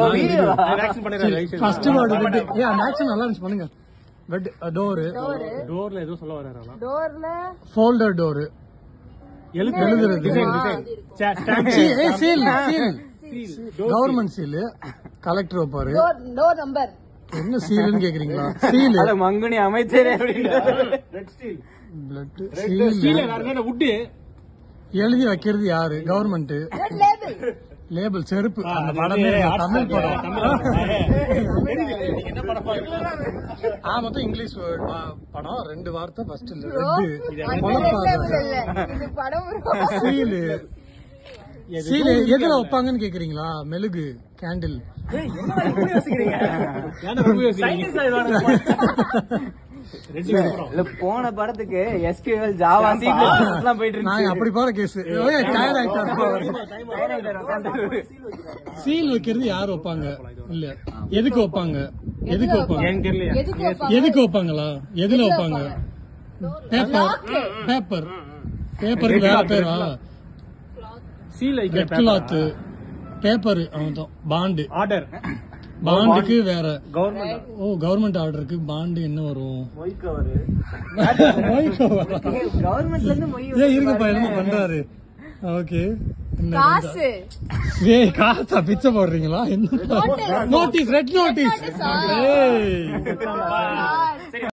Action பண்ணிடுறாரு first word வெட் ஏ அந்த action நல்லா இருந்துச்சு பண்ணுங்க வெட் டோர் டோர்ல ஏதோ சொல்ல வராரு ஆனா டோர்ல ஃபோல்டர் டோர் எழுத்து எழுதுறது. Design design stamp seal seal government seal collector வைப்பாரு டோர் டோர் நம்பர் என்ன சீல்னு கேக்குறீங்களா சீல் அத மங்குனி அமைச்சரே அப்படின்னு red steel blood steel seal வேற என்ன வுட் எழுதி வைக்கிறது யாரு கவர்மெண்ட் ரெட் லேபிள் லேபிள் செருப்பு அந்த படமே தமிழ் படம் என்ன படம் பாக்குறீங்க ஆ மொத்தம் இங்கிலீஷ் word, ஆ, படம் ரெண்டு வார்த்தை ஃபர்ஸ்ட் அந்த ரெட் ரெட் லேபிள் இல்ல இது படம் சீலு சீலு எதுல வைப்பாங்கன்னு கேக்குறீங்களா மெழுகு கேண்டில் ஏன்டா ரொம்ப யோசிக்கிறீங்க ரெட் அப்புறம் இல்ல போன படத்துக்கு எஸ்கியூஎல் ஜாவா சி எல்லாம் போயிட்டு நாங்க இருந்துச்சு அப்படி போற கேஸ் டயர்ட் ஆயிட்டாரு சீல் வைக்கிறது யார் வைப்பாங்க இல்ல எதுக்கு வைப்பாங்க எதுக்கு வைப்பாங்க எனக்கு தெரியலையா எதுக்கு வைப்பாங்க? எதுக்கு வைப்பாங்களா எதுல வைப்பாங்க பேப்பர் பேப்பர் பேப்பருக்கு வேற பேரா சீல் ரெட் கிளாத் பேப்பர் அவன் பாண்டு ஆர்டர் பாண்டுக்கு வேற கவர்மெண்ட் ஓ கவர்மெண்ட் ஆர்டருக்கு பாண்டு என்ன வரும் மொய் கவரு மொய்க்கோ வரா? கவர்மெண்ட்ல இருந்து மொய் ஏன் இருங்கப்பா என்ன பண்றாரு ஓகே காசு ஏய் காசா பிச்சை போடுறீங்களா என்ன நோட்டீஸ் ரெட் நோட்டீஸ் notice ஆ? ஏய் ஆ,